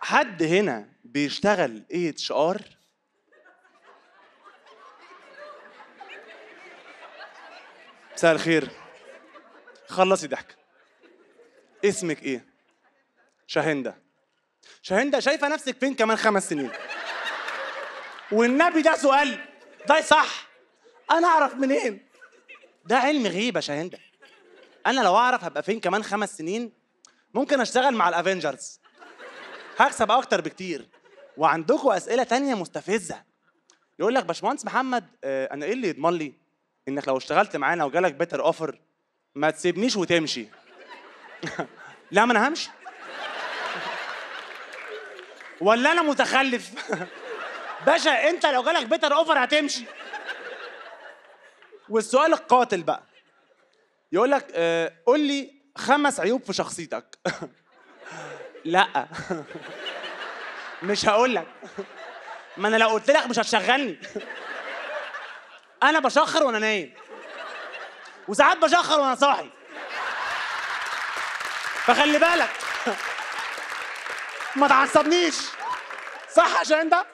حد هنا بيشتغل اي اتش ار مساء الخير خلصي ضحك اسمك ايه شاهندة شاهندة شايفة نفسك فين كمان خمس سنين والنبي ده سؤال ده صح انا اعرف منين ده علم غيبة شاهندة انا لو اعرف هبقى فين كمان خمس سنين ممكن اشتغل مع الافينجرز هكسب اكتر بكتير وعندكم اسئله تانية مستفزه يقول لك باشمهندس محمد آه، انا ايه اللي يضمن لي انك لو اشتغلت معانا وجالك بيتر اوفر ما تسيبنيش وتمشي لا ما انا همشي ولا انا متخلف باشا انت لو جالك بيتر اوفر هتمشي والسؤال القاتل بقى يقول لك آه، قول لي خمس عيوب في شخصيتك لا مش هقول لك ما انا لو قلت لك مش هتشغلني انا بشخر وانا نايم وساعات بشخر وانا صاحي فخلي بالك ما تعصبنيش صح عشان انت